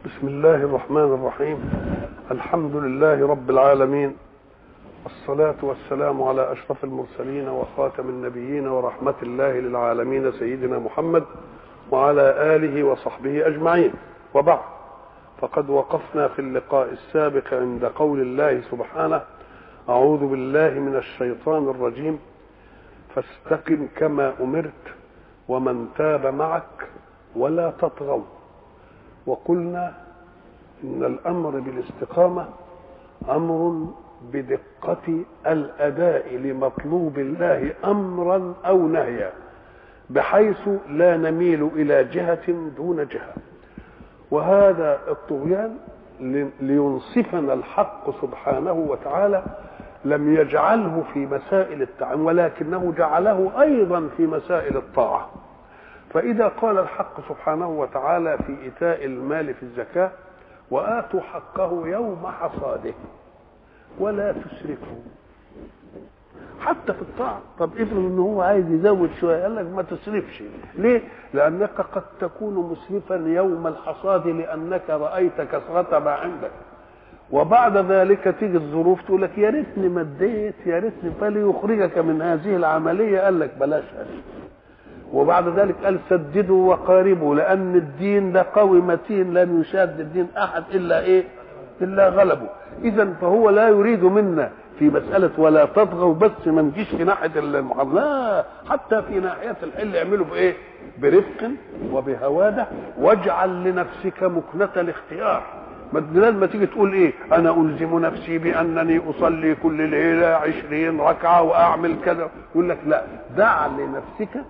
بسم الله الرحمن الرحيم الحمد لله رب العالمين الصلاة والسلام على أشرف المرسلين وخاتم النبيين ورحمة الله للعالمين سيدنا محمد وعلى آله وصحبه أجمعين وبعد فقد وقفنا في اللقاء السابق عند قول الله سبحانه أعوذ بالله من الشيطان الرجيم فاستقم كما أمرت ومن تاب معك ولا تطغوا وقلنا ان الامر بالاستقامه امر بدقه الاداء لمطلوب الله امرا او نهيا بحيث لا نميل الى جهه دون جهه وهذا الطغيان لينصفنا الحق سبحانه وتعالى لم يجعله في مسائل التعامل ولكنه جعله ايضا في مسائل الطاعه فإذا قال الحق سبحانه وتعالى في إيتاء المال في الزكاة وآتوا حقه يوم حصاده ولا تسرفوا حتى في الطاعة طب افرض ان هو عايز يزود شوية قال لك ما تسرفش ليه لأنك قد تكون مسرفا يوم الحصاد لأنك رأيت كثرة ما عندك وبعد ذلك تيجي الظروف تقول لك يا ريتني مديت يا ريتني فليخرجك من هذه العملية قال لك بلاشها وبعد ذلك قال سددوا وقاربوا لان الدين ده قوي متين لن يشاد الدين احد الا ايه الا غلبه اذا فهو لا يريد منا في مسألة ولا تطغوا بس ما نجيش في ناحية المحرم لا حتى في ناحية الحل اعملوا بإيه؟ برفق وبهوادة واجعل لنفسك مكنة الاختيار ما لما تيجي تقول ايه انا الزم نفسي بانني اصلي كل ليله عشرين ركعه واعمل كذا يقول لك لا دع لنفسك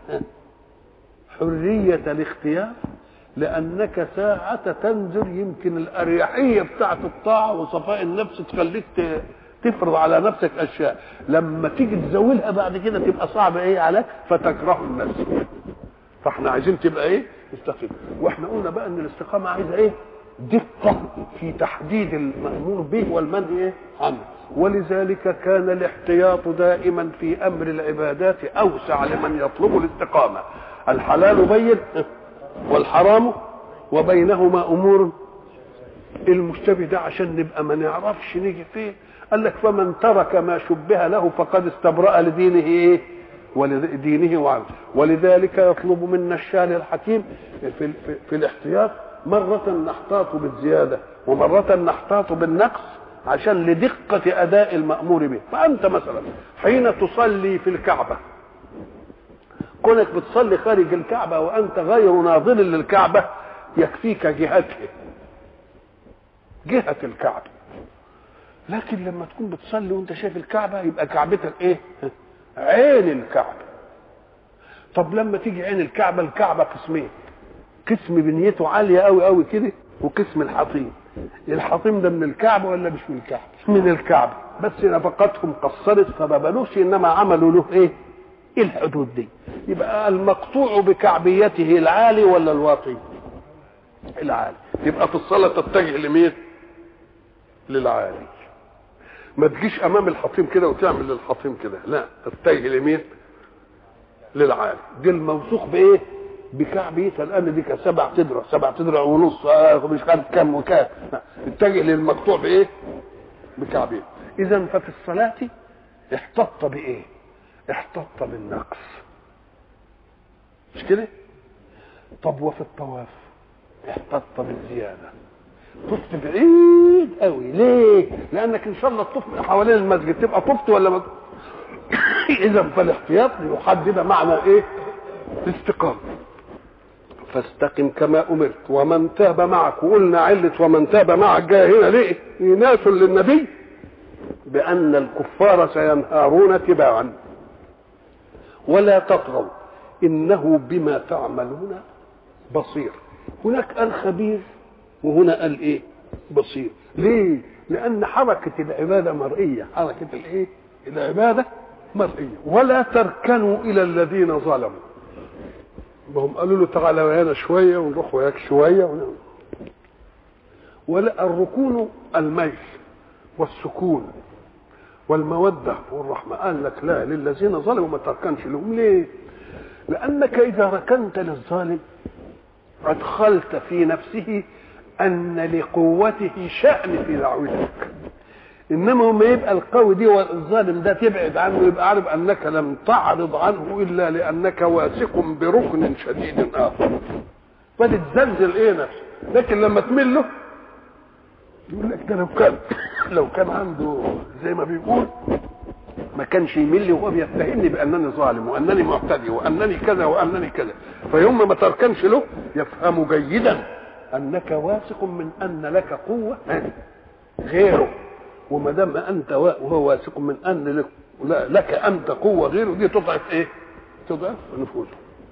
حرية الاختيار لأنك ساعة تنزل يمكن الأريحية بتاعة الطاعة وصفاء النفس تخليك تفرض على نفسك أشياء لما تيجي تزولها بعد كده تبقى صعبة إيه عليك فتكره النفس فاحنا عايزين تبقى إيه استقيم واحنا قلنا بقى إن الاستقامة عايزة إيه دقة في تحديد المأمور به والمنهي إيه عنه ولذلك كان الاحتياط دائما في أمر العبادات أوسع لمن يطلب الاستقامة الحلال بين والحرام وبينهما امور المشتبه ده عشان نبقى ما نعرفش نيجي فيه قال لك فمن ترك ما شبه له فقد استبرأ لدينه ايه ولدينه وعمله ولذلك يطلب منا الشارع الحكيم في, في, في الاحتياط مرة نحتاط بالزيادة ومرة نحتاط بالنقص عشان لدقة أداء المأمور به فأنت مثلا حين تصلي في الكعبة كونك بتصلي خارج الكعبة وأنت غير ناظر للكعبة يكفيك جهتها جهة الكعبة لكن لما تكون بتصلي وانت شايف الكعبة يبقى كعبتك ايه عين الكعبة طب لما تيجي عين الكعبة الكعبة قسمين قسم بنيته عالية قوي قوي كده وقسم الحطيم الحطيم ده من الكعبة ولا مش من الكعبة من الكعبة بس نفقاتهم قصرت فما بنوش انما عملوا له ايه ايه الحدود دي يبقى المقطوع بكعبيته العالي ولا الواطي العالي يبقى في الصلاه تتجه لمين للعالي ما تجيش امام الحطيم كده وتعمل للحطيم كده لا تتجه لمين للعالي دي الموثوق بايه بكعبيتها الان دي سبع تدرع سبع تدرع ونص مش عارف كام وكام اتجه للمقطوع بايه بكعبيته اذا ففي الصلاه احتط بايه احتط بالنقص مش كده طب وفي الطواف احتط بالزياده طفت بعيد قوي ليه لانك ان شاء الله تطوف حوالين المسجد تبقى طفت ولا ما اذا فالاحتياط يحدد معنى ايه الاستقامه فاستقم كما امرت ومن تاب معك وقلنا عله ومن تاب معك جاء هنا ليه يناس للنبي بان الكفار سينهارون تباعا ولا تطغوا انه بما تعملون بصير هناك قال خبير وهنا قال ايه بصير ليه لان حركه العباده مرئيه حركه الايه العباده مرئيه ولا تركنوا الى الذين ظلموا هم قالوا له تعالى ويانا شويه ونروح وياك شويه ونعم. ولا الركون الميل والسكون والمودة والرحمة قال لك لا للذين ظلموا ما تركنش لهم ليه لأنك إذا ركنت للظالم أدخلت في نفسه ان لقوته شان في دعوتك انما هو ما يبقى القوي دي والظالم ده تبعد عنه يبقى عارف انك لم تعرض عنه الا لانك واثق بركن شديد اخر فتتزلزل ايه نفسه لكن لما تمل له يقول لك ده لو كان لو كان عنده زي ما بيقول ما كانش يمل وهو بيتهمني بانني ظالم وانني معتدي وانني كذا وانني كذا فيوم ما تركنش له يفهم جيدا انك واثق من ان لك قوه غيره وما دام انت وهو واثق من ان لك, لك انت قوه غيره دي تضعف ايه؟ تضعف نفوذه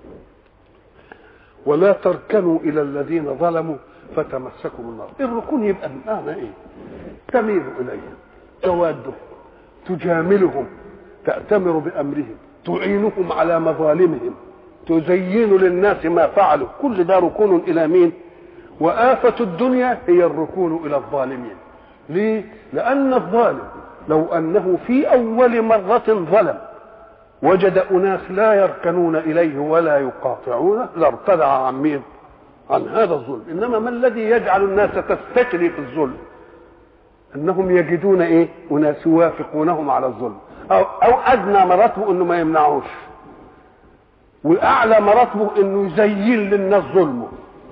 ولا تركنوا الى الذين ظلموا فتمسكوا بالنار الركون يبقى بمعنى ايه تميل اليهم تواده تجاملهم تأتمر بأمرهم تعينهم على مظالمهم تزين للناس ما فعلوا كل ده ركون إلى مين وآفة الدنيا هي الركون إلى الظالمين ليه لأن الظالم لو أنه في أول مرة ظلم وجد أناس لا يركنون إليه ولا يقاطعونه لارتدع عن مين عن هذا الظلم إنما ما الذي يجعل الناس تستجري في الظلم انهم يجدون ايه اناس يوافقونهم على الظلم او او ادنى مراتبه انه ما يمنعوش واعلى مراتبه انه يزين للناس ظلمه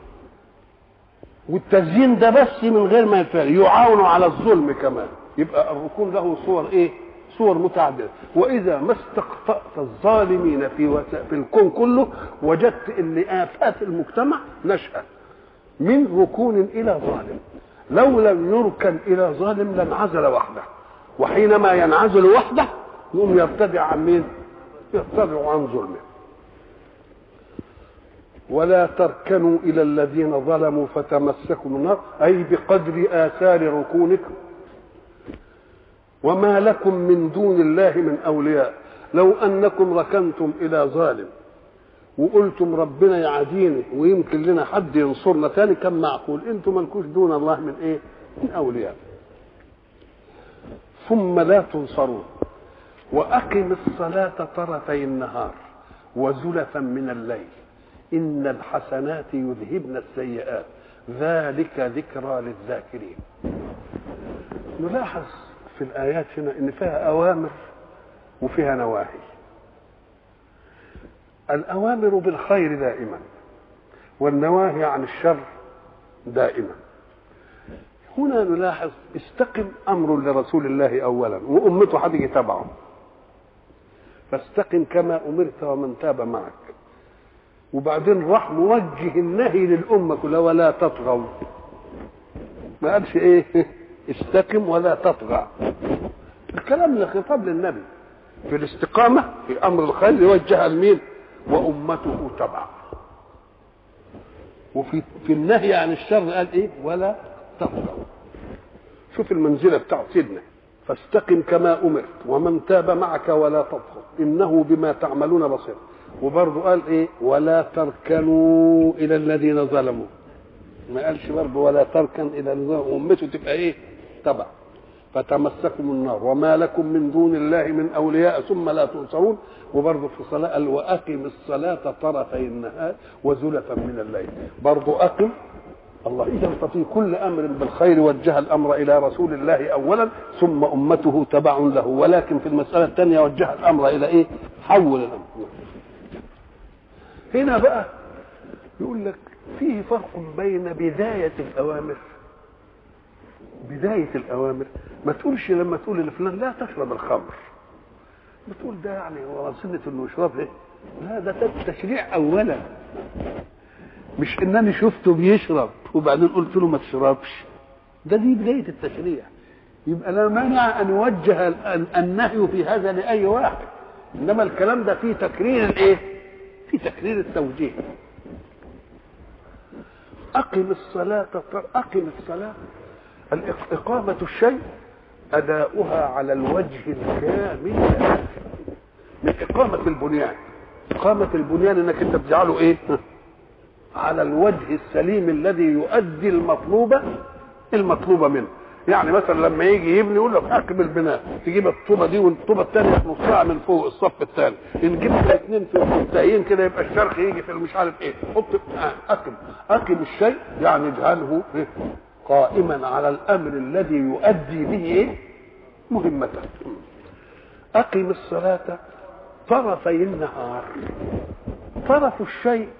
والتزيين ده بس من غير ما يفعل يعاونوا على الظلم كمان يبقى الركون له صور ايه صور متعدده واذا ما استقطأت الظالمين في وس... في الكون كله وجدت ان افات المجتمع نشأت من ركون الى ظالم لو لم يركن الى ظالم لانعزل وحده وحينما ينعزل وحده يقوم يرتدع عن مين يرتدع عن ظلمه ولا تركنوا الى الذين ظلموا فتمسكوا النار اي بقدر اثار ركونكم وما لكم من دون الله من اولياء لو انكم ركنتم الى ظالم وقلتم ربنا يعاديني ويمكن لنا حد ينصرنا تاني كان معقول انتم ملكوش دون الله من ايه من اولياء ثم لا تنصرون واقم الصلاه طرفي النهار وزلفا من الليل ان الحسنات يذهبن السيئات ذلك ذكرى للذاكرين نلاحظ في الايات هنا ان فيها اوامر وفيها نواهي الأوامر بالخير دائما والنواهي عن الشر دائما هنا نلاحظ استقم أمر لرسول الله أولا وأمته هتيجي تبعه فاستقم كما أمرت ومن تاب معك وبعدين راح موجه النهي للأمة كلها ولا تطغوا ما قالش إيه استقم ولا تطغى الكلام خطاب للنبي في الاستقامة في أمر الخير يوجهها لمين؟ وامته تبع وفي في النهي عن الشر قال ايه ولا تطغوا شوف المنزله بتاعت سيدنا فاستقم كما امرت ومن تاب معك ولا تطغوا انه بما تعملون بصير وبرضه قال ايه ولا تركنوا الى الذين ظلموا ما قالش برضه ولا تركن الى امته تبقى ايه تبع فتمسكم النار وما لكم من دون الله من اولياء ثم لا تنصرون وبرضه في الصلاه قال واقم الصلاه طرفي النهار وزلفا من الليل برضه اقم الله اذا ففي كل امر بالخير وجه الامر الى رسول الله اولا ثم امته تبع له ولكن في المساله الثانيه وجه الامر الى ايه؟ حول الامر هنا بقى يقول لك فيه فرق بين بدايه الاوامر بداية الأوامر ما تقولش لما تقول لفلان لا تشرب الخمر بتقول ده يعني هو سنة انه يشرب ايه؟ لا ده تشريع أولا مش إنني شفته بيشرب وبعدين قلت له ما تشربش ده دي بداية التشريع يبقى لا مانع أن يوجه النهي في هذا لأي واحد إنما الكلام ده فيه تكرير الإيه؟ في تكرير التوجيه أقم الصلاة أقم الصلاة إقامة الشيء أداؤها على الوجه الكامل من إقامة البنيان إقامة البنيان إنك أنت بتجعله إيه؟ على الوجه السليم الذي يؤدي المطلوب المطلوب منه يعني مثلا لما يجي يبني يقول لك اكمل البناء تجيب الطوبه دي والطوبه الثانيه نصها من فوق الصف الثاني ان جبت الاثنين في منتهيين كده يبقى الشرخ يجي في مش عارف ايه حط آه، اقم اقم الشيء يعني اجعله إيه؟ قائما على الامر الذي يؤدي به ايه مهمته اقم الصلاه طرفي النهار طرف الشيء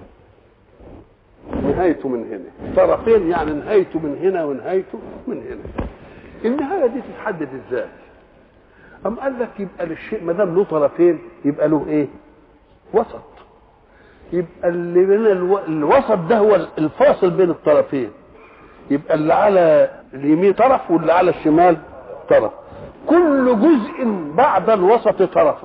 نهايته من هنا طرفين يعني نهايته من هنا ونهايته من هنا النهايه دي تتحدد ازاي أم قال لك يبقى للشيء ما دام له طرفين يبقى له ايه وسط يبقى اللي بين الو... الوسط ده هو الفاصل بين الطرفين يبقى اللي على اليمين طرف واللي على الشمال طرف كل جزء بعد الوسط طرف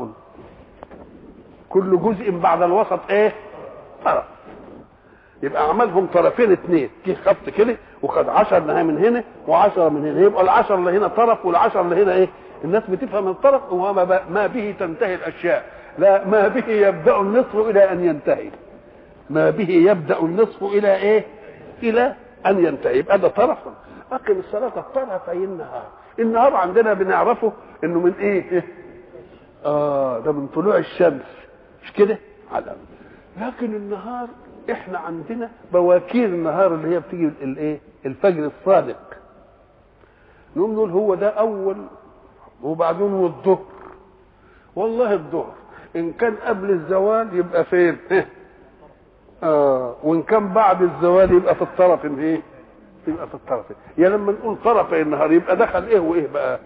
كل جزء بعد الوسط ايه طرف يبقى عملهم طرفين اثنين جه خط كده وخد 10 نهايه من هنا و10 من هنا يبقى ال10 اللي هنا طرف وال10 اللي هنا ايه الناس بتفهم الطرف وهو ما, ما به تنتهي الاشياء لا ما به يبدا النصف الى ان ينتهي ما به يبدا النصف الى ايه الى ان ينتهي يبقى ده طرف اقم الصلاه طرفي النهار النهار عندنا بنعرفه انه من ايه اه ده من طلوع الشمس مش كده على لكن النهار احنا عندنا بواكير النهار اللي هي بتيجي الايه الفجر الصادق نقوم نقول هو ده اول وبعدين والظهر والله الظهر ان كان قبل الزوال يبقى فين اه وان كان بعد الزوال يبقى في الطرف ايه يبقى في الطرف يا لما نقول طرفي النهار يبقى دخل ايه وايه بقى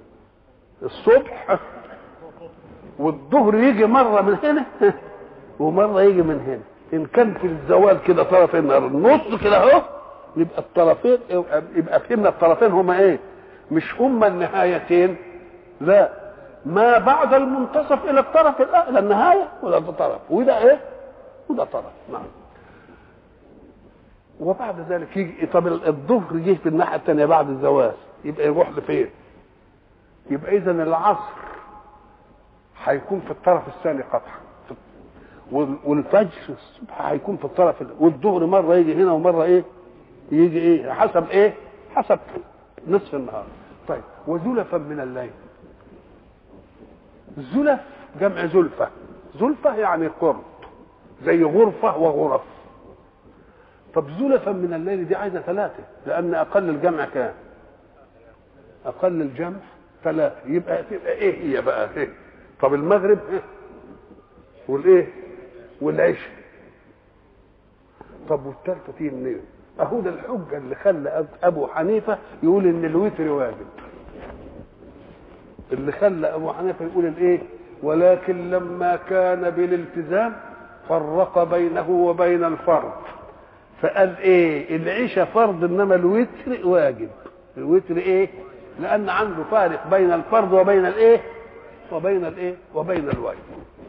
الصبح والظهر يجي مره من هنا ومره يجي من هنا ان كان في الزوال كده طرف النهار النص كده اهو يبقى الطرفين يبقى فهمنا الطرفين هما ايه مش هما النهايتين لا ما بعد المنتصف الى الطرف الاعلى النهايه ولا الطرف وده ايه وده طرف نعم وبعد ذلك يجي طب الظهر جه في الناحيه الثانيه بعد الزواج يبقى يروح لفين يبقى اذا العصر هيكون في الطرف الثاني قطعا والفجر الصبح هيكون في الطرف والظهر مره يجي هنا ومره ايه يجي ايه حسب ايه حسب نصف النهار طيب وزلفا من الليل زلف جمع زلفه زلفه يعني قرب زي غرفه وغرف طب زلفا من الليل دي عايزه ثلاثه لان اقل الجمع كام اقل الجمع ثلاثه يبقى تبقى ايه هي بقى ايه طب المغرب إيه؟ والايه والعشاء طب والثالثه تيجي منين اهو ده الحجه اللي خلى ابو حنيفه يقول ان الوتر واجب اللي خلى ابو حنيفه يقول الايه ولكن لما كان بالالتزام فرق بينه وبين الفرض فقال ايه العشاء فرض انما الوتر واجب الوتر ايه لان عنده فارق بين الفرض وبين الايه وبين الايه وبين الواجب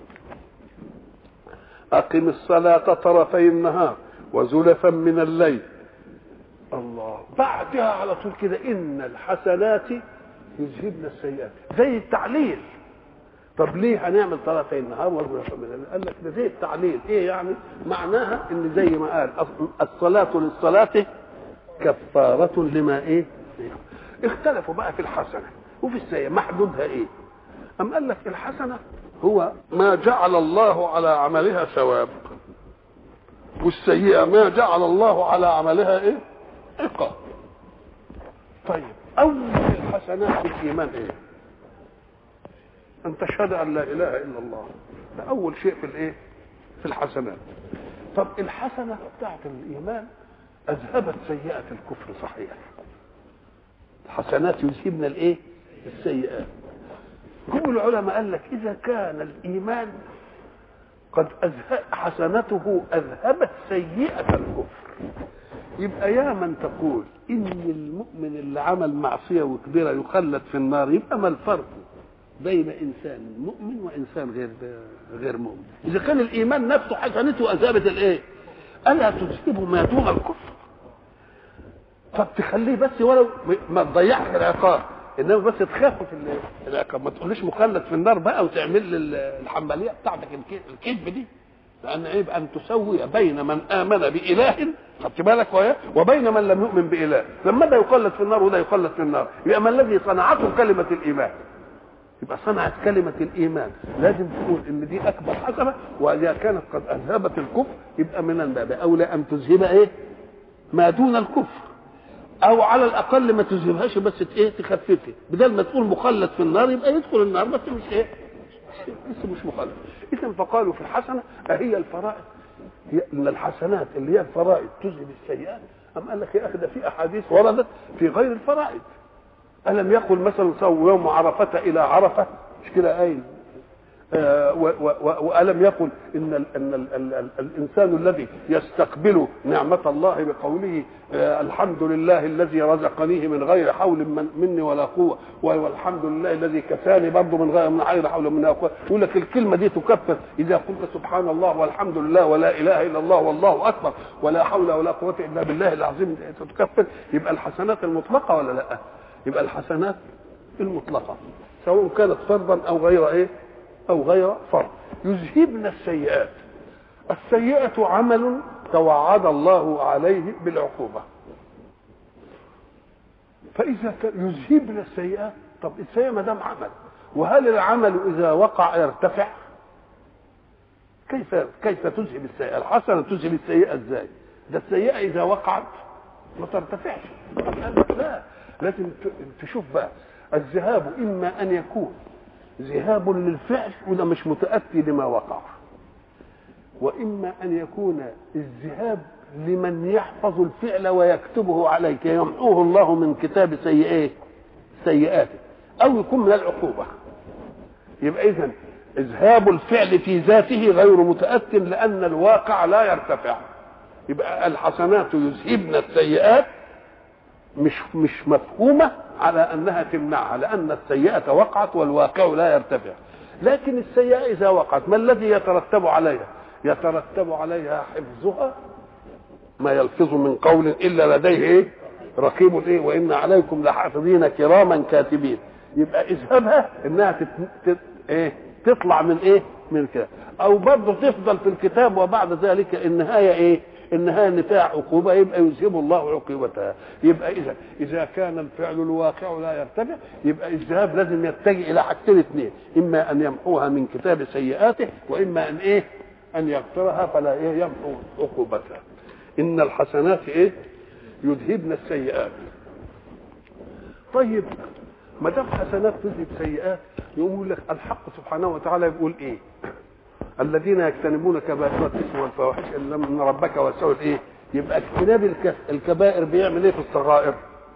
أقم الصلاة طرفي النهار وزلفا من الليل الله بعدها على طول كده إن الحسنات يذهبن السيئات زي التعليل طب ليه هنعمل طرفي النهار وزلفا من الليل قال لك ده زي التعليل ايه يعني معناها ان زي ما قال الصلاة للصلاة كفارة لما ايه اختلفوا بقى في الحسنة وفي السيئة محدودها ايه أم قال لك الحسنة هو ما جعل الله على عملها ثواب والسيئة ما جعل الله على عملها ايه عقاب طيب أول الحسنات في الإيمان ايه أن تشهد أن لا إله إلا الله ده أول شيء في الايه في الحسنات طب الحسنة بتاعت الإيمان أذهبت سيئة الكفر صحيح الحسنات يذهبن الايه السيئات هم العلماء قال لك اذا كان الايمان قد أذهب حسنته اذهبت سيئه الكفر يبقى يا من تقول ان المؤمن اللي عمل معصيه وكبيره يخلد في النار يبقى ما الفرق بين انسان مؤمن وانسان غير غير مؤمن اذا كان الايمان نفسه حسنته اذهبت الايه الا تذهب ما دون الكفر طب تخليه بس ولو ما تضيعش العقاب انما بس تخاف في العقاب ما تقوليش مخلد في النار بقى وتعمل لي الحماليه بتاعتك الكذب دي لان عيب ان تسوي بين من امن باله خدت بالك وياه وبين من لم يؤمن باله لما ده يقلد في النار وده يقلد في النار يبقى ما الذي صنعته كلمه الايمان يبقى صنعت كلمة الإيمان لازم تقول إن دي أكبر حسنة وإذا كانت قد أذهبت الكفر يبقى من الباب أولى أن تذهب إيه؟ ما دون الكفر أو على الأقل ما تذهبهاش بس إيه تخففها بدل ما تقول مخلد في النار يبقى يدخل النار بس مش إيه؟ لسه مش مخلد إذا فقالوا في الحسنة أهي الفرائض هي ان الحسنات اللي هي الفرائض تذهب السيئات أم قال لك يا أخي ده في أحاديث وردت في غير الفرائض ألم يقل مثلا صوم يوم عرفة إلى عرفة مش كده قايل آه وألم يقل إن ال إن ال ال ال الإنسان الذي يستقبل نعمة الله بقوله آه الحمد لله الذي رزقنيه من غير حول من مني ولا قوة والحمد لله الذي كساني برضه من غير من غير حول مني ولا قوة يقول لك الكلمة دي تكفر إذا قلت سبحان الله والحمد لله ولا إله إلا الله والله أكبر ولا حول ولا قوة إلا بالله العظيم تكفر يبقى الحسنات المطلقة ولا لا؟ يبقى الحسنات المطلقة سواء كانت فرضا أو غير إيه أو غير فرض يذهبن السيئات السيئة عمل توعد الله عليه بالعقوبة فإذا كان يذهبن السيئات طب السيئة ما دام عمل وهل العمل إذا وقع يرتفع؟ كيف كيف تذهب السيئة؟ الحسنة تذهب السيئة ازاي؟ ده السيئة إذا وقعت ما ترتفعش لا لازم تشوف بقى الذهاب اما ان يكون ذهاب للفعل وده مش متاتي لما وقع واما ان يكون الذهاب لمن يحفظ الفعل ويكتبه عليك يمحوه الله من كتاب سيئات سيئاته او يكون من العقوبه يبقى اذا اذهاب الفعل في ذاته غير متات لان الواقع لا يرتفع يبقى الحسنات يذهبن السيئات مش مش مفهومه على انها تمنعها لان السيئه وقعت والواقع لا يرتفع لكن السيئه اذا وقعت ما الذي يترتب عليها يترتب عليها حفظها ما يلفظ من قول الا لديه ايه رقيب ايه وان عليكم لحافظين كراما كاتبين يبقى اذهبها انها تت... تت... ايه تطلع من ايه من كده او برضه تفضل في الكتاب وبعد ذلك النهايه ايه النهايه نتاع عقوبه يبقى يذهب الله عقوبتها يبقى اذا اذا كان الفعل الواقع لا يرتفع يبقى الذهاب لازم يتجه الى حاجتين اثنين اما ان يمحوها من كتاب سيئاته واما ان ايه ان يغفرها فلا ايه يمحو عقوبتها ان الحسنات ايه يذهبن السيئات طيب ما دام حسنات تذهب سيئات يقول لك الحق سبحانه وتعالى يقول ايه الذين يجتنبون كبائر الاثم والفواحش الا من ربك واسعوا الايه يبقى اجتناب الكبائر بيعمل ايه في الصغائر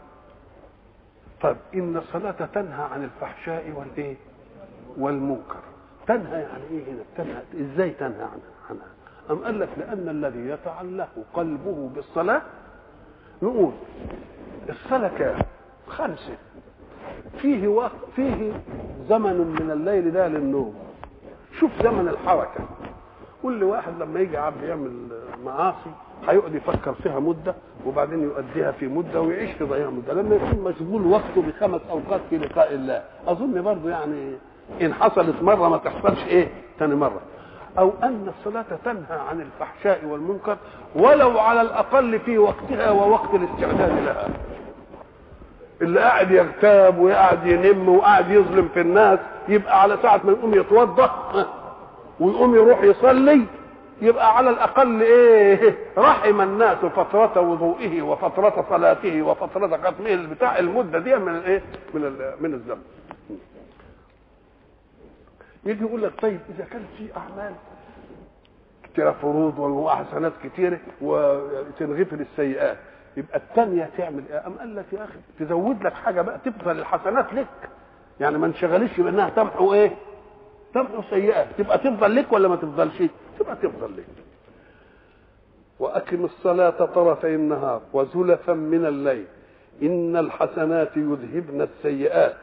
طب ان الصلاه تنهى عن الفحشاء والايه والمنكر تنهى يعني ايه هنا تنهى ازاي تنهى عنها عنها ام قال لك لان الذي يتعلق قلبه بالصلاه نقول الصلاه كام خمسه فيه وقت فيه زمن من الليل ده للنوم شوف زمن الحركه كل واحد لما يجي عبد يعمل معاصي هيقعد يفكر فيها مده وبعدين يؤديها في مده ويعيش في ضياع مده لما يكون مشغول وقته بخمس اوقات في لقاء الله اظن برضه يعني ان حصلت مره ما تحصلش ايه ثاني مره او ان الصلاه تنهى عن الفحشاء والمنكر ولو على الاقل في وقتها ووقت الاستعداد لها اللي قاعد يغتاب وقاعد ينم وقاعد يظلم في الناس يبقى على ساعة ما يقوم يتوضا ويقوم يروح يصلي يبقى على الأقل إيه رحم الناس فترة وضوئه وفترة صلاته وفترة ختمه بتاع المدة دي من الإيه من ال من الزمن يجي يقول لك طيب إذا كانت في أعمال كتيرة فروض وحسنات كتيرة وتنغفر السيئات يبقى الثانية تعمل ايه؟ أم قال لك يا أخي تزود لك حاجة بقى تفضل الحسنات لك يعني ما انشغلش بأنها تمحو إيه؟ تمحو سيئات تبقى تفضل لك ولا ما تفضلش؟ تبقى تفضل لك وأقم الصلاة طرفي النهار وزلفا من الليل إن الحسنات يذهبن السيئات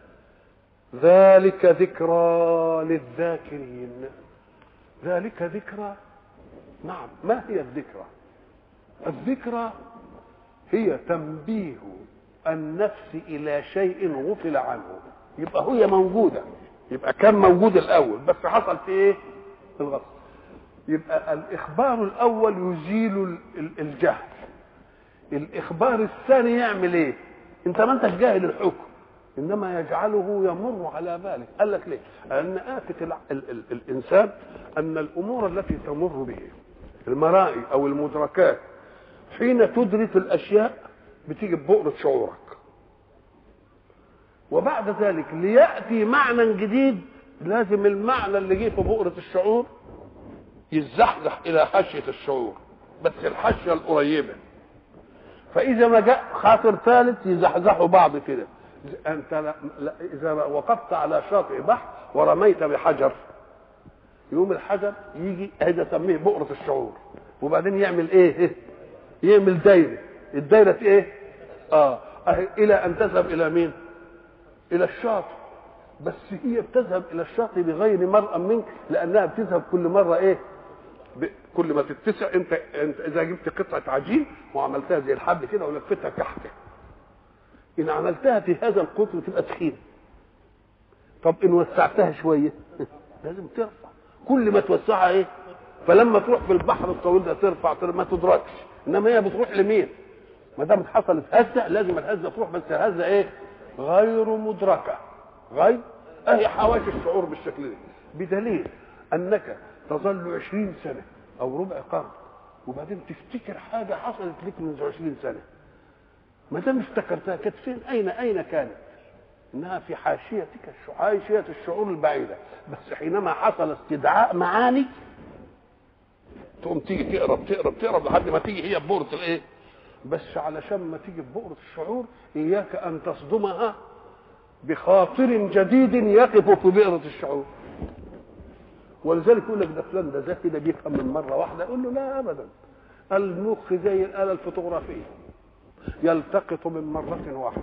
ذلك ذكرى للذاكرين ذلك ذكرى نعم ما هي الذكرى الذكرى هي تنبيه النفس الى شيء غفل عنه يبقى هي موجوده يبقى كان موجود الاول بس حصل في ايه الغفل يبقى الاخبار الاول يزيل الجهل الاخبار الثاني يعمل ايه انت ما انتش جاهل الحكم انما يجعله يمر على بالك قال لك ليه لان آفة ال ال ال الانسان ان الامور التي تمر به المرائي او المدركات حين تدرك الاشياء بتيجي ببؤرة شعورك وبعد ذلك لياتي معنى جديد لازم المعنى اللي جه في بؤرة الشعور يتزحزح الى حاشية الشعور بس الحاشية القريبة فاذا ما جاء خاطر ثالث يزحزحوا بعض كده انت لا لا اذا وقفت على شاطئ بحر ورميت بحجر يقوم الحجر يجي هذا سميه بؤرة الشعور وبعدين يعمل ايه يعمل دايرة الدايرة ايه اه الى ان تذهب الى مين الى الشاطئ بس هي بتذهب الى الشاطئ بغير مرأى منك لانها بتذهب كل مرة ايه كل ما تتسع انت انت اذا جبت قطعه عجين وعملتها زي الحبل كده ولفتها تحت ان عملتها في هذا القطر تبقى تخينه طب ان وسعتها شويه لازم ترفع كل ما توسعها ايه فلما تروح في البحر الطويل ده ترفع ما تدركش انما هي بتروح لمين ما دام حصلت هزه لازم الهزه تروح بس الهزه ايه غير مدركه غير اهي حواشي الشعور بالشكل ده بدليل انك تظل عشرين سنة أو ربع قرن وبعدين تفتكر حاجة حصلت لك من عشرين سنة ما دام افتكرتها كانت فين أين أين كانت؟ إنها في حاشيتك حاشية الشعور البعيدة بس حينما حصل استدعاء معاني تقوم تيجي تقرا تقرا تقرا لحد ما تيجي هي ببؤرة الايه؟ بس علشان ما تيجي ببؤرة الشعور إياك أن تصدمها بخاطر جديد يقف في بئرة الشعور ولذلك يقول لك ده فلان ده ذكي ده بيفهم من مره واحده يقول له لا ابدا المخ زي الاله الفوتوغرافيه يلتقط من مره واحده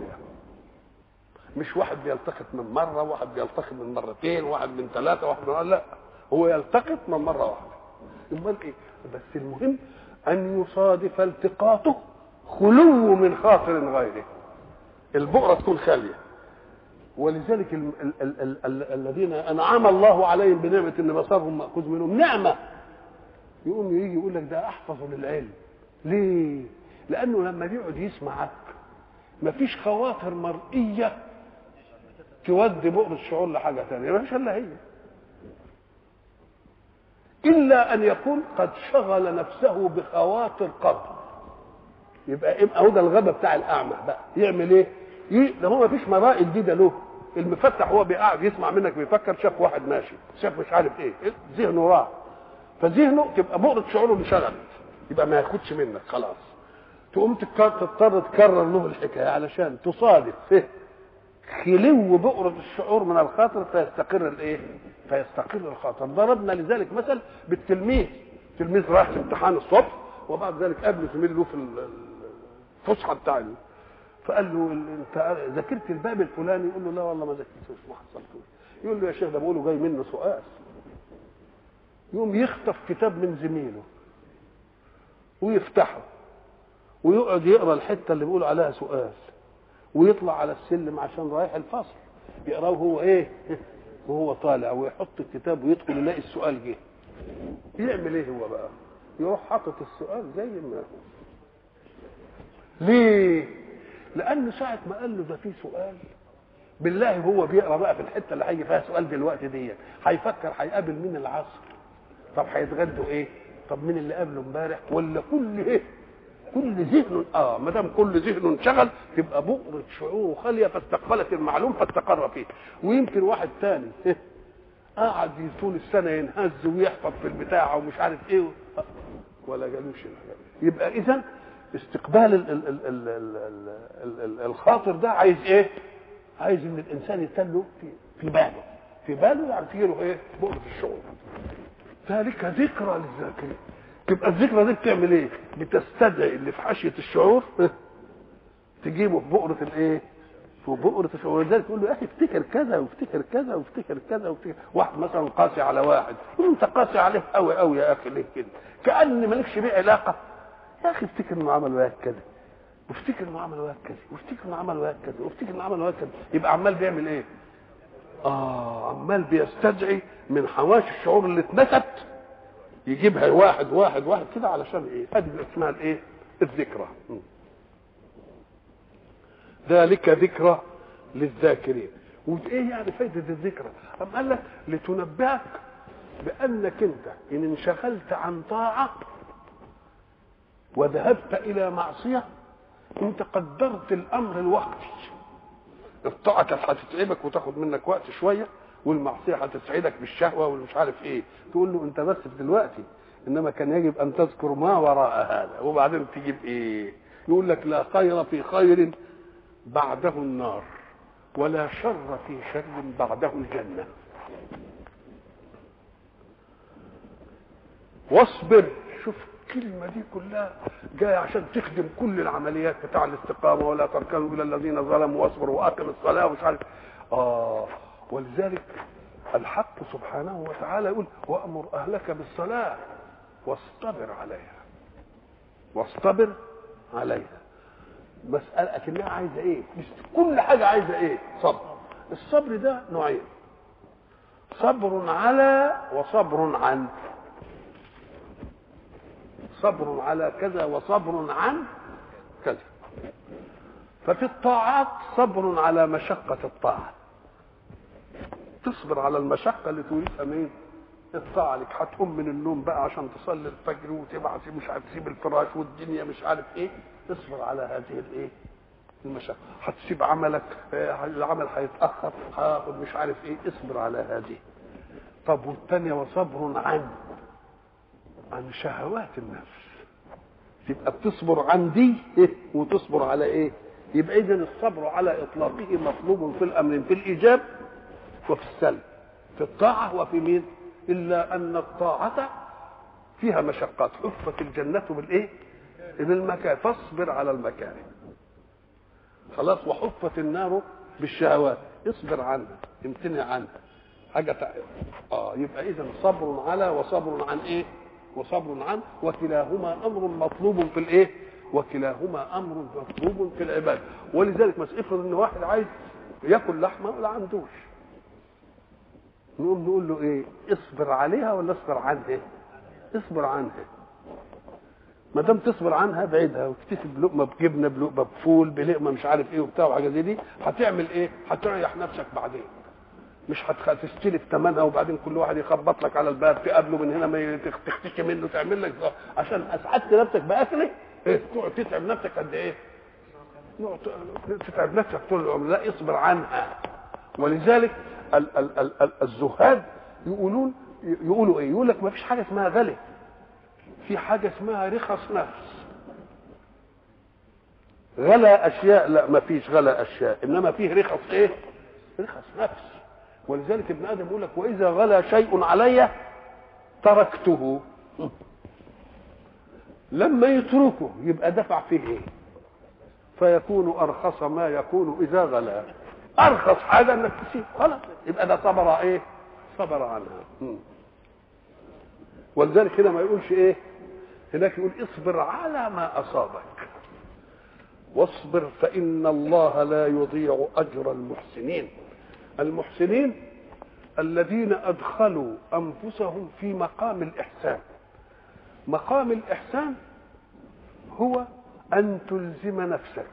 مش واحد بيلتقط من مره واحد بيلتقط من مرتين واحد من ثلاثه واحد من لا هو يلتقط من مره واحده امال ايه بس المهم ان يصادف التقاطه خلو من خاطر غيره البؤره تكون خاليه ولذلك ال ال ال ال ال الذين انعم الله عليهم بنعمه ان بصرهم ماخوذ منهم نعمه يقوم يجي يقول لك ده احفظ للعلم ليه؟ لانه لما بيقعد يسمعك مفيش خواطر مرئيه تودي بؤر الشعور لحاجه ثانيه مفيش الا هي الا ان يكون قد شغل نفسه بخواطر قبل يبقى اهو ده الغبا بتاع الاعمى بقى يعمل ايه؟ ده هو مفيش مرائي جديده له المفتح هو بيقعد يسمع منك بيفكر شاف واحد ماشي شاف مش عارف ايه ذهنه راح فذهنه تبقى بؤرة شعوره انشغلت يبقى ما ياخدش منك خلاص تقوم تضطر تكرر له الحكايه علشان تصادف فيه خلو بؤرة الشعور من الخاطر فيستقر الايه؟ فيستقر الخاطر ضربنا لذلك مثل بالتلميذ تلميذ رايح في امتحان الصبح وبعد ذلك قابله زميل له في الفسحه بتاع فقال له انت ذاكرت الباب الفلاني يقول له لا والله ما ذاكرتوش ما حصلتوش يقول له يا شيخ ده بقوله جاي منه سؤال يقوم يخطف كتاب من زميله ويفتحه ويقعد يقرا الحته اللي بيقول عليها سؤال ويطلع على السلم عشان رايح الفصل يقراه هو ايه وهو طالع ويحط الكتاب ويدخل يلاقي السؤال جه يعمل ايه هو بقى يروح حاطط السؤال زي ما هو ليه لانه ساعه ما قال له ده في سؤال بالله هو بيقرا بقى في الحته اللي هيجي فيها سؤال دلوقتي دي هيفكر هيقابل مين العصر طب هيتغدوا ايه طب مين اللي قابله امبارح ولا كل ايه كل ذهن اه ما دام كل ذهن انشغل تبقى بؤرة شعور خالية فاستقبلت المعلوم فاستقر فيه ويمكن واحد ثاني قعد طول السنة ينهز ويحفظ في البتاع ومش عارف ايه ولا جالوش يبقى اذا استقبال ال ال ال ال ال ال ال الخاطر ده عايز ايه؟ عايز ان الانسان يتله في في باله في باله يعني تجي له ايه؟ بؤرة الشعور ذلك ذكرى للذاكرين تبقى الذكرى دي بتعمل ايه؟ بتستدعي اللي في حاشيه الشعور تجيبه في بؤرة الايه؟ في بؤرة الشعور ولذلك تقول له يا اخي افتكر كذا وافتكر كذا وافتكر كذا وافتكر واحد مثلا قاسي على واحد يقول انت قاسي عليه قوي قوي يا اخي ليه كده؟ كأن مالكش بيه علاقه يا اخي افتكر انه عمل وياك كذا وافتكر انه عمل وياك كذا وافتكر انه عمل وياك كذا وافتكر انه عمل وياك كذا يبقى عمال بيعمل ايه؟ اه عمال بيستدعي من حواشي الشعور اللي اتنست يجيبها واحد واحد واحد كده علشان ايه ادي اسمها الايه الذكرى ذلك ذكرى للذاكرين وايه يعني فايده الذكرى أم قال لك لتنبهك بانك انت ان انشغلت عن طاعه وذهبت الى معصيه انت قدرت الامر الوقتي الطاعه كانت هتتعبك وتاخد منك وقت شويه والمعصيه هتسعدك بالشهوه والمش عارف ايه تقول له انت بس في دلوقتي انما كان يجب ان تذكر ما وراء هذا وبعدين تجيب ايه يقول لك لا خير في خير بعده النار ولا شر في شر بعده الجنه واصبر شوف الكلمة دي كلها جاية عشان تخدم كل العمليات بتاع الاستقامة ولا تركنوا إلى الذين ظلموا واصبروا وأقم الصلاة ومش عارف آه ولذلك الحق سبحانه وتعالى يقول وأمر أهلك بالصلاة واصطبر عليها واصطبر عليها مسألة أكنها عايزة إيه؟ مش كل حاجة عايزة إيه؟ صبر الصبر ده نوعين صبر على وصبر عن صبر على كذا وصبر عن كذا ففي الطاعات صبر على مشقة الطاعة تصبر على المشقة اللي تريدها مين؟ الطاعة لك هتقوم من النوم بقى عشان تصلي الفجر وتبعت مش عارف تسيب الفراش والدنيا مش عارف ايه اصبر على هذه الايه؟ المشقة هتسيب عملك العمل هيتأخر هاخد مش عارف ايه اصبر على هذه طب والثانية وصبر عن عن شهوات النفس تبقى بتصبر عن دي إيه؟ وتصبر على ايه يبقى اذا الصبر على اطلاقه مطلوب في الامر في الايجاب وفي السلب في الطاعه وفي مين الا ان الطاعه فيها مشقات حفت الجنه بالايه بالمكان فاصبر على المكان خلاص وحفت النار بالشهوات اصبر عنها امتنع عنها حاجه تعب. اه يبقى اذا صبر على وصبر عن ايه وصبر عنه وكلاهما امر مطلوب في الايه وكلاهما امر مطلوب في العباده ولذلك بس افرض ان واحد عايز ياكل لحمه ولا عندوش نقوم نقول له ايه اصبر عليها ولا اصبر عنها اصبر عنها ما دام تصبر عنها بعيدها وتكتسب بلقمه بجبنه بلقمه بفول بلقمه مش عارف ايه وبتاع وحاجه زي دي هتعمل ايه؟ هتريح نفسك بعدين مش هتستلف ثمنها وبعدين كل واحد يخبط لك على الباب تقابله من هنا ما تختشي منه تعمل لك عشان اسعدت نفسك باكله ايه تقعد تتعب نفسك قد ايه؟ تتعب نفسك طول العمر لا اصبر عنها ولذلك ال- ال- ال- ال- الزهاد يقولون يقولوا ايه؟ يقول لك ما فيش حاجه اسمها غلا في حاجه اسمها رخص نفس غلا اشياء لا ما فيش غلا اشياء انما فيه رخص ايه؟ رخص نفس ولذلك ابن ادم يقول لك واذا غلا شيء علي تركته لما يتركه يبقى دفع فيه ايه فيكون ارخص ما يكون اذا غلا ارخص حاجه انك تسيب خلاص يبقى ده صبر ايه صبر عنها م. ولذلك هنا ما يقولش ايه هناك يقول اصبر على ما اصابك واصبر فان الله لا يضيع اجر المحسنين المحسنين الذين ادخلوا انفسهم في مقام الاحسان مقام الاحسان هو ان تلزم نفسك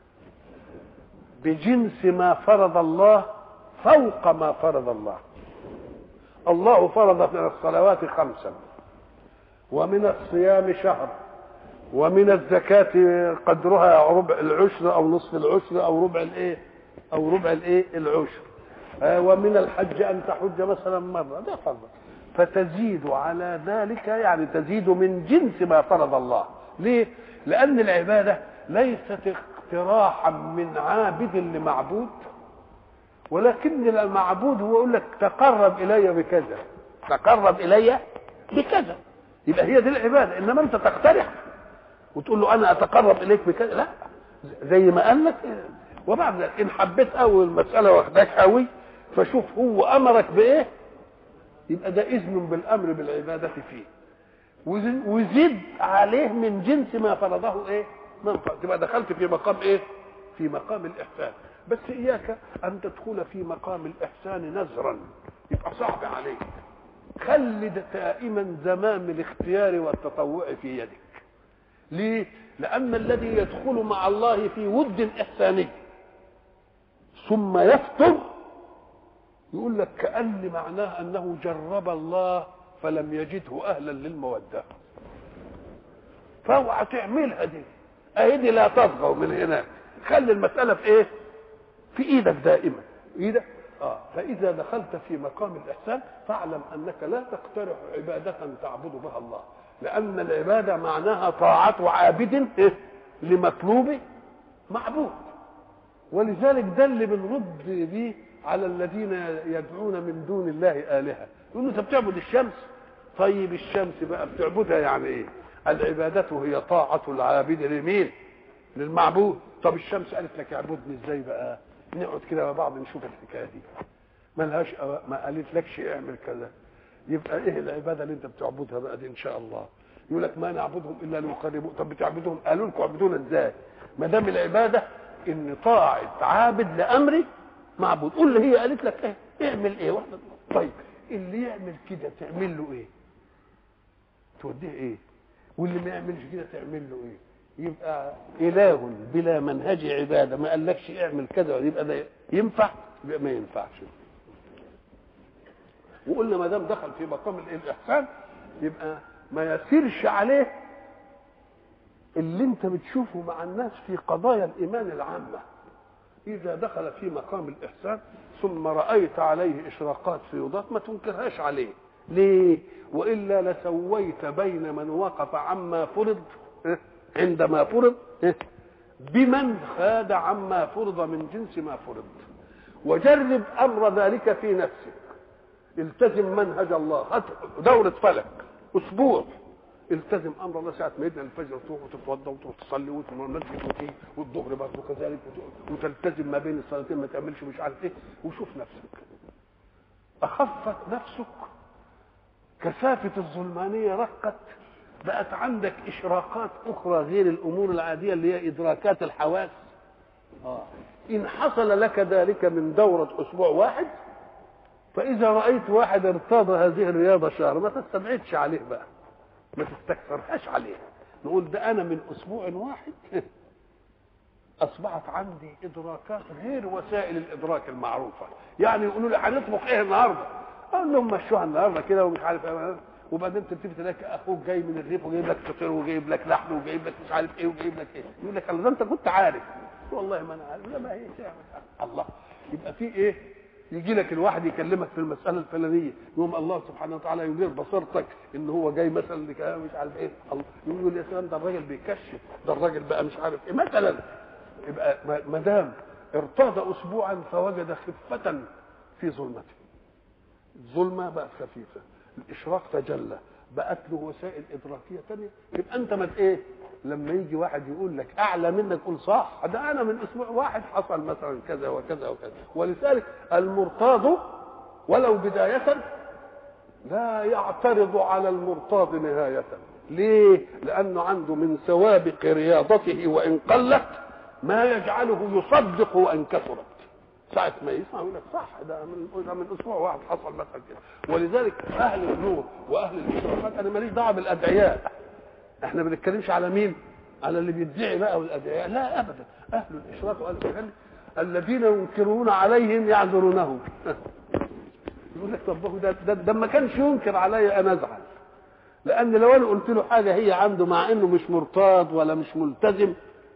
بجنس ما فرض الله فوق ما فرض الله الله فرض من الصلوات خمسا ومن الصيام شهر ومن الزكاة قدرها ربع العشر أو نصف العشر أو ربع الإيه أو ربع الإيه العشر آه ومن الحج أن تحج مثلا مرة ده فرض فتزيد على ذلك يعني تزيد من جنس ما فرض الله ليه؟ لأن العبادة ليست اقتراحا من عابد لمعبود ولكن المعبود هو يقول لك تقرب إلي بكذا تقرب إلي بكذا يبقى هي دي العبادة إنما أنت تقترح وتقول له أنا أتقرب إليك بكذا لا زي ما قال لك وبعد ذلك إن حبيت أول المسألة واخداك قوي فشوف هو أمرك بإيه يبقى ده إذن بالأمر بالعبادة فيه وزد عليه من جنس ما فرضه ايه من فرض تبقى دخلت في مقام ايه في مقام الاحسان بس اياك ان تدخل في مقام الاحسان نزرا يبقى صعب عليك خلي دائما زمام الاختيار والتطوع في يدك ليه لان الذي يدخل مع الله في ود احساني ثم يفتر يقول لك كأن معناه أنه جرب الله فلم يجده أهلا للمودة فاوعى تعملها دي اهي دي لا تطغوا من هناك خلي المسألة في ايه في ايدك دائما ايدك اه فاذا دخلت في مقام الاحسان فاعلم انك لا تقترح عبادة تعبد بها الله لان العبادة معناها طاعة عابد إيه؟ لمطلوب معبود ولذلك ده اللي بنرد بيه على الذين يدعون من دون الله آلهة يقولوا انت بتعبد الشمس طيب الشمس بقى بتعبدها يعني ايه العبادة هي طاعة العابد لمين للمعبود طب الشمس قالت لك اعبدني ازاي بقى نقعد كده مع بعض نشوف الحكايه دي ملهاش ما قالت لكش اعمل كذا يبقى ايه العباده اللي انت بتعبدها بقى دي ان شاء الله يقول لك ما نعبدهم الا ليقربوا طب بتعبدهم قالوا لكم اعبدونا ازاي ما دام العباده ان طاعه عابد لامري معبود قول له هي قالت لك ايه اعمل ايه واحده طيب اللي يعمل كده تعمل له ايه توديه ايه واللي ما يعملش كده تعمل له ايه يبقى اله بلا منهج عباده ما قالكش اعمل كذا يبقى ده ينفع يبقى ما ينفعش وقلنا ما دام دخل في مقام الاحسان يبقى ما يسيرش عليه اللي انت بتشوفه مع الناس في قضايا الايمان العامه اذا دخل في مقام الاحسان ثم رايت عليه اشراقات فيوضات ما تنكرهاش عليه ليه والا لسويت بين من وقف عما فرض عندما فرض بمن خاد عما فرض من جنس ما فرض وجرب امر ذلك في نفسك التزم منهج الله هات دورة فلك اسبوع التزم امر الله ساعه ما يدنا الفجر تروح وتتوضا وتروح تصلي والمسجد وتيجي والظهر برضه كذلك وتلتزم ما بين الصلاتين ما تعملش مش عارف ايه وشوف نفسك اخفت نفسك كثافه الظلمانيه رقت بقت عندك اشراقات اخرى غير الامور العاديه اللي هي ادراكات الحواس آه. ان حصل لك ذلك من دوره اسبوع واحد فاذا رايت واحد ارتضى هذه الرياضه شهر ما تستبعدش عليه بقى ما تستكثرهاش عليه نقول ده انا من اسبوع واحد اصبحت عندي ادراكات غير وسائل الادراك المعروفه يعني يقولوا لي هنطبخ ايه النهارده اقول لهم مشوها النهارده كده ومش عارف ايه وبعدين تبتدي تلاقي اخوك جاي من الريف وجايب لك فطير وجايب لك لحم وجايب لك مش عارف ايه وجايب لك ايه يقول لك الله انت كنت عارف والله ما انا عارف لا ما هي الله يبقى في ايه يجي لك الواحد يكلمك في المساله الفلانيه يقوم الله سبحانه وتعالى يدير بصيرتك ان هو جاي مثلا مش عارف ايه الله يقول يا سلام ده الراجل بيكشف ده الراجل بقى مش عارف ايه مثلا يبقى ما دام ارتضى اسبوعا فوجد خفه في ظلمته الظلمه بقت خفيفه الاشراق تجلى بقت له وسائل ادراكيه ثانيه يبقى انت ما ايه لما يجي واحد يقول لك اعلى منك قول صح ده انا من اسبوع واحد حصل مثلا كذا وكذا وكذا ولذلك المرتاض ولو بدايه لا يعترض على المرتاض نهايه ليه لانه عنده من سوابق رياضته وان قلت ما يجعله يصدق وان كثرت ساعة ما يسمع يقول لك صح ده من ده من اسبوع واحد حصل مثلا كده ولذلك اهل النور واهل الاشراقات انا ماليش دعوه بالادعياء احنا ما بنتكلمش على مين على اللي بيدعي بقى والادعياء لا ابدا اهل الاشراق واهل الجهل الذين ينكرون عليهم يعذرونهم يقول لك طب ده, ده, ده ما كانش ينكر علي انا ازعل لان لو انا قلت له حاجه هي عنده مع انه مش مرتاض ولا مش ملتزم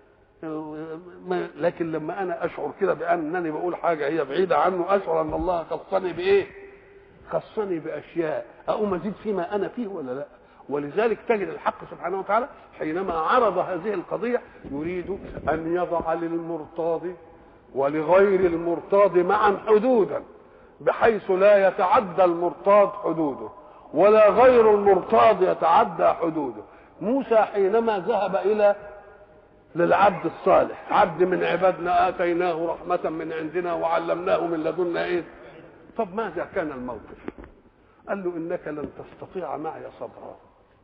لكن لما انا اشعر كده بانني بقول حاجه هي بعيده عنه اشعر ان الله خصني بايه خصني باشياء اقوم ازيد فيما انا فيه ولا لا ولذلك تجد الحق سبحانه وتعالى حينما عرض هذه القضيه يريد ان يضع للمرتاض ولغير المرتاض معا حدودا بحيث لا يتعدى المرتاض حدوده ولا غير المرتاض يتعدى حدوده موسى حينما ذهب الى للعبد الصالح عبد من عبادنا اتيناه رحمه من عندنا وعلمناه من لدنا ايه طب ماذا كان الموقف قال له انك لن تستطيع معي صبرا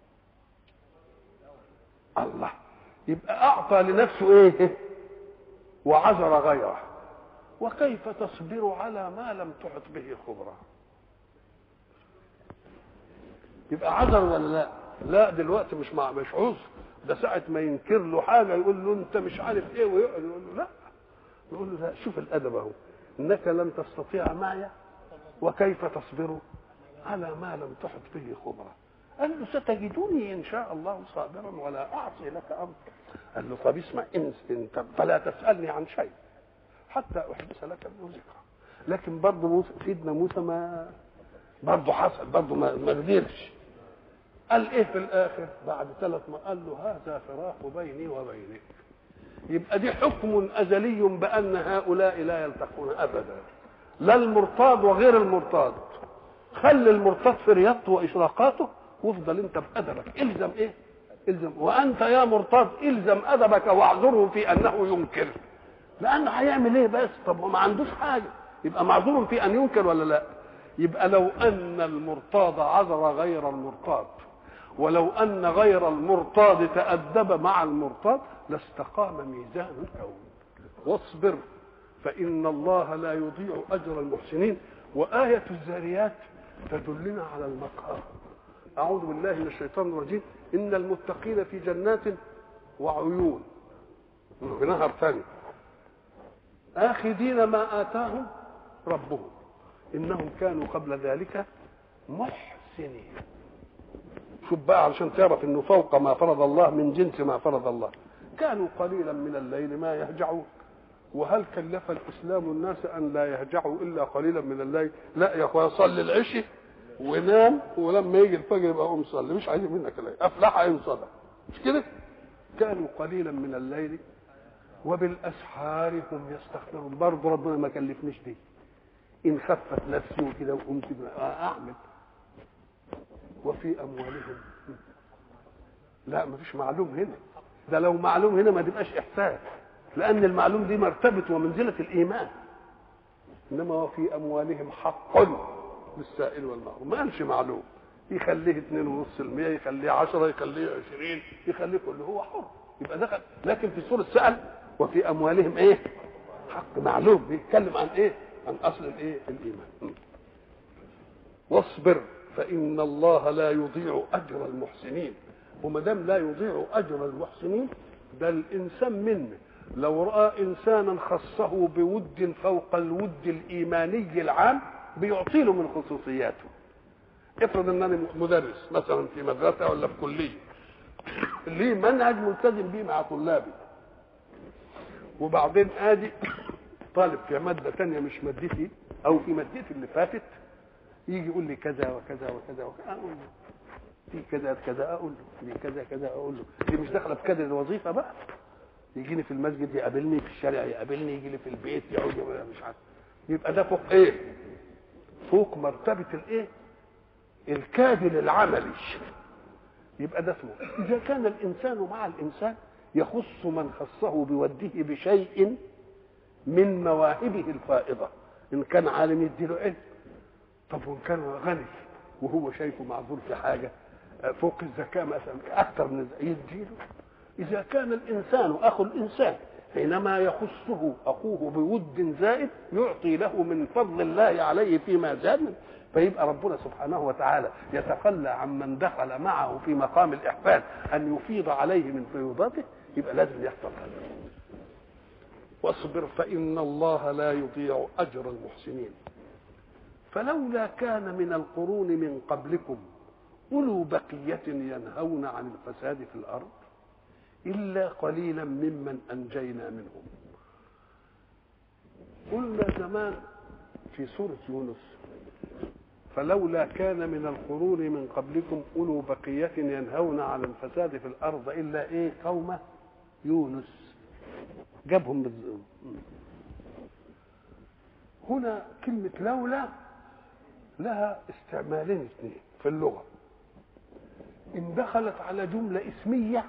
الله يبقى اعطى لنفسه ايه وعذر غيره وكيف تصبر على ما لم تحط به خبرا يبقى عذر ولا لا لا دلوقتي مش مع مش عذر ده ساعة ما ينكر له حاجة يقول له أنت مش عارف إيه ويقعد يقول له لا يقول له لا شوف الأدب أهو إنك لن تستطيع معي وكيف تصبر على ما لم تحط به خبرة قال له ستجدني إن شاء الله صابرا ولا أعصي لك أمر قال له طب اسمع إن انت فلا تسألني عن شيء حتى أحدث لك منه ذكرى لكن برضه موسى سيدنا موسى ما برضه حصل برضه ما ما قدرش قال ايه في الاخر بعد ثلاث ما قال له هذا فراق بيني وبينك يبقى دي حكم ازلي بان هؤلاء لا يلتقون ابدا لا المرتاض وغير المرتاض خلي المرتاض في رياضته واشراقاته وافضل انت بادبك الزم ايه الزم وانت يا مرتاض الزم ادبك واعذره في انه ينكر لانه هيعمل ايه بس طب هو ما عندوش حاجه يبقى معذور في ان ينكر ولا لا يبقى لو ان المرتاض عذر غير المرتاض ولو ان غير المرتاض تادب مع المرتاض لاستقام ميزان الكون واصبر فان الله لا يضيع اجر المحسنين وايه الزاريات تدلنا على المقام اعوذ بالله من الشيطان الرجيم ان المتقين في جنات وعيون في نهر ثاني آخذين ما آتاهم ربهم إنهم كانوا قبل ذلك محسنين شوف بقى علشان تعرف انه فوق ما فرض الله من جنس ما فرض الله كانوا قليلا من الليل ما يهجعون وهل كلف الاسلام الناس ان لا يهجعوا الا قليلا من الليل لا يا اخويا صلي العشي ونام ولما يجي الفجر يبقى قوم صلي مش عايزين منك الليل افلح ان صلى مش كده كانوا قليلا من الليل وبالاسحار هم يستغفرون برضه ربنا ما كلفنيش دي ان خفت نفسي وكده وقمت اعمل وفي اموالهم لا ما فيش معلوم هنا ده لو معلوم هنا ما تبقاش احساس لان المعلوم دي مرتبه ومنزله الايمان انما وفي اموالهم حق للسائل والمحروم ما قالش معلوم يخليه 2.5% يخليه 10 يخليه 20 يخليه كله هو حر يبقى دخل لكن في سوره سأل وفي اموالهم ايه حق معلوم بيتكلم عن ايه عن اصل الايه الايمان واصبر فان الله لا يضيع اجر المحسنين وما دام لا يضيع اجر المحسنين ده الانسان منه لو راى انسانا خصه بود فوق الود الايماني العام بيعطي له من خصوصياته افرض انني مدرس مثلا في مدرسه ولا في كليه ليه منهج ملتزم بيه مع طلابي وبعدين ادي طالب في ماده تانية مش مادتي او في مادتي اللي فاتت يجي يقول لي كذا وكذا وكذا وكذا اقول له في كذا كذا اقول له في كذا كذا اقول له دي مش داخله في كادر الوظيفه بقى يجيني في المسجد يقابلني في الشارع يقابلني يجي لي في البيت يقعد مش عارف يبقى ده فوق ايه فوق مرتبه الايه الكادر العملي يبقى ده اسمه اذا كان الانسان مع الانسان يخص من خصه بوده بشيء من مواهبه الفائضه ان كان عالم يديله علم طب وان كان غني وهو شايفه معذور في حاجه فوق الزكاه مثلا اكثر من يديله اذا كان الانسان اخو الانسان حينما يخصه اخوه بود زائد يعطي له من فضل الله عليه فيما زاد فيبقى ربنا سبحانه وتعالى يتخلى عمن دخل معه في مقام الاحفاد ان يفيض عليه من فيوضاته يبقى لازم يحصل هذا واصبر فان الله لا يضيع اجر المحسنين فلولا كان من القرون من قبلكم اولو بقيه ينهون عن الفساد في الارض الا قليلا ممن انجينا منهم قلنا زمان في سوره يونس فلولا كان من القرون من قبلكم اولو بقيه ينهون عن الفساد في الارض الا ايه قوم يونس جابهم بالظلم هنا كلمة لولا لها استعمالين اثنين في اللغة إن دخلت على جملة اسمية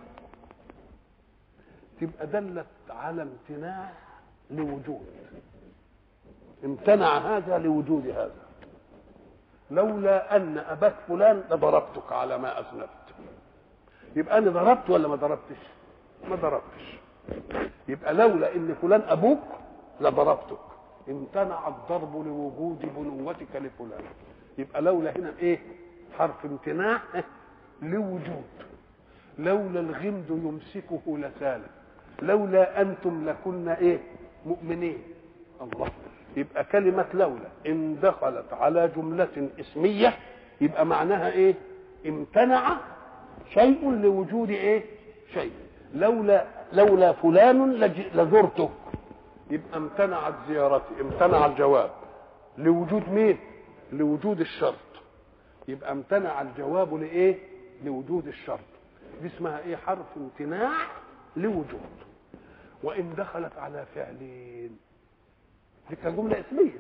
تبقى دلت على امتناع لوجود امتنع هذا لوجود هذا لولا ان اباك فلان لضربتك على ما اذنبت يبقى انا ضربت ولا ما ضربتش ما ضربتش يبقى لولا ان فلان ابوك لضربتك امتنع الضرب لوجود بنوتك لفلان يبقى لولا هنا ايه حرف امتناع لوجود لولا الغمد يمسكه لسالا لولا انتم لكنا ايه مؤمنين الله يبقى كلمة لولا إن دخلت على جملة اسمية يبقى معناها إيه؟ امتنع شيء لوجود إيه؟ شيء لولا لولا فلان لج- لزرته يبقى امتنعت زيارتي امتنع الجواب لوجود مين؟ لوجود الشرط يبقى امتنع الجواب لايه؟ لوجود الشرط دي اسمها ايه؟ حرف امتناع لوجود وان دخلت على فعلين دي كانت جمله اسميه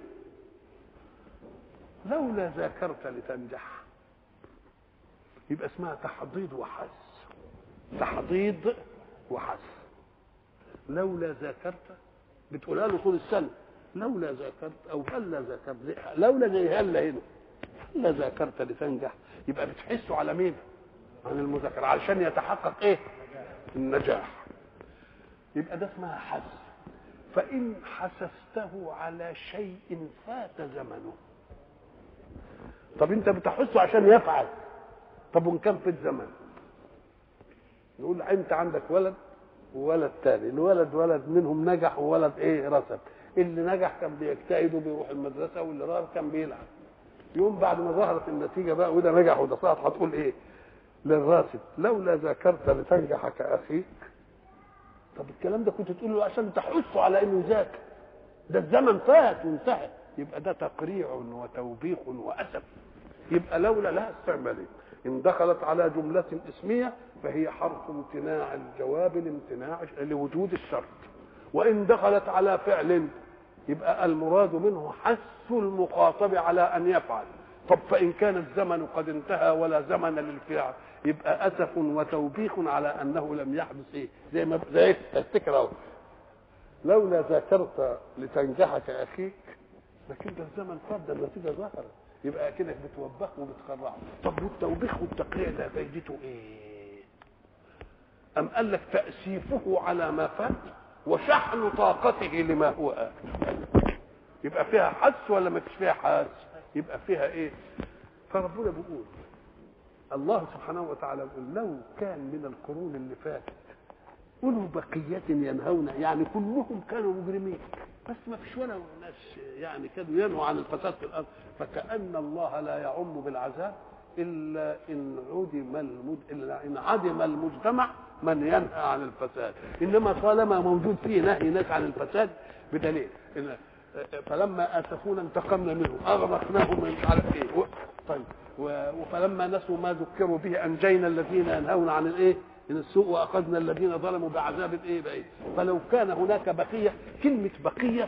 لولا ذاكرت لتنجح يبقى اسمها تحضيض وحث تحضيض وحث لولا ذاكرت بتقولها له طول السنه لولا ذاكرت او هلا ذاكرت لولا زي هلا هنا هلا ذاكرت لتنجح يبقى بتحسوا على مين؟ عن المذاكره علشان يتحقق ايه؟ النجاح يبقى ده اسمها حث فإن حسسته على شيء فات زمنه طب انت بتحثه عشان يفعل طب وان كان في الزمن نقول انت عندك ولد وولد تاني الولد ولد منهم نجح وولد ايه رسب اللي نجح كان بيجتهد وبيروح المدرسه واللي رسب كان بيلعب يوم بعد ما ظهرت النتيجه بقى وده نجح وده سقط هتقول ايه للراسب لولا ذاكرت لتنجح كاخيك طب الكلام ده كنت تقول له عشان تحثه على انه يذاكر ده الزمن فات وانتهى يبقى ده تقريع وتوبيخ واسف يبقى لولا لها استعمالين ان دخلت على جمله اسميه فهي حرف امتناع الجواب لامتناع لوجود الشرط وان دخلت على فعل يبقى المراد منه حث المخاطب على ان يفعل طب فان كان الزمن قد انتهى ولا زمن للفعل يبقى اسف وتوبيخ على انه لم يحدث ايه زي ما زي تفتكر اهو لولا ذاكرت لتنجحك اخيك لكن ده الزمن فات ده النتيجه ظهرت يبقى اكنك بتوبخه وبتخرعه طب والتوبيخ والتقريع ده فايدته ايه ام قال لك تاسيفه على ما فات وشحن طاقته لما هو آت يبقى فيها حس ولا ما فيش فيها حس يبقى فيها ايه فربنا بيقول الله سبحانه وتعالى يقول لو كان من القرون اللي فاتت أولو بقية ينهون يعني كلهم كانوا مجرمين بس ما فيش ولا ناس يعني كانوا ينهوا عن الفساد في الأرض فكأن الله لا يعم بالعذاب إلا إن عدم المد... إلا إن عدم المجتمع من ينهى عن الفساد إنما طالما موجود فيه نهي ناس عن الفساد بدليل إن فلما اسفونا انتقمنا منهم اغرقناهم مش عارف ايه و... طيب و... فلما نسوا ما ذكروا به انجينا الذين ينهون عن الايه من السوء واخذنا الذين ظلموا بعذاب ايه بعيد فلو كان هناك بقيه كلمه بقيه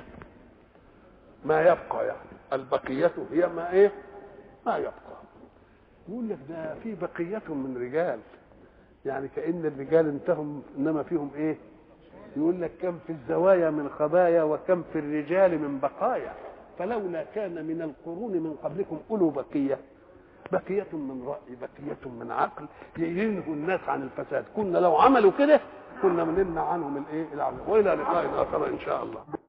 ما يبقى يعني البقيه هي ما ايه ما يبقى يقول لك ده في بقيه من رجال يعني كان الرجال انتهوا انما فيهم ايه يقول لك كم في الزوايا من خبايا وكم في الرجال من بقايا فلولا كان من القرون من قبلكم اولو بقيه بقيه من راي بقيه من عقل ينهوا الناس عن الفساد كنا لو عملوا كده كنا منمنع عنهم الايه العمل والى لقاء اخر ان شاء الله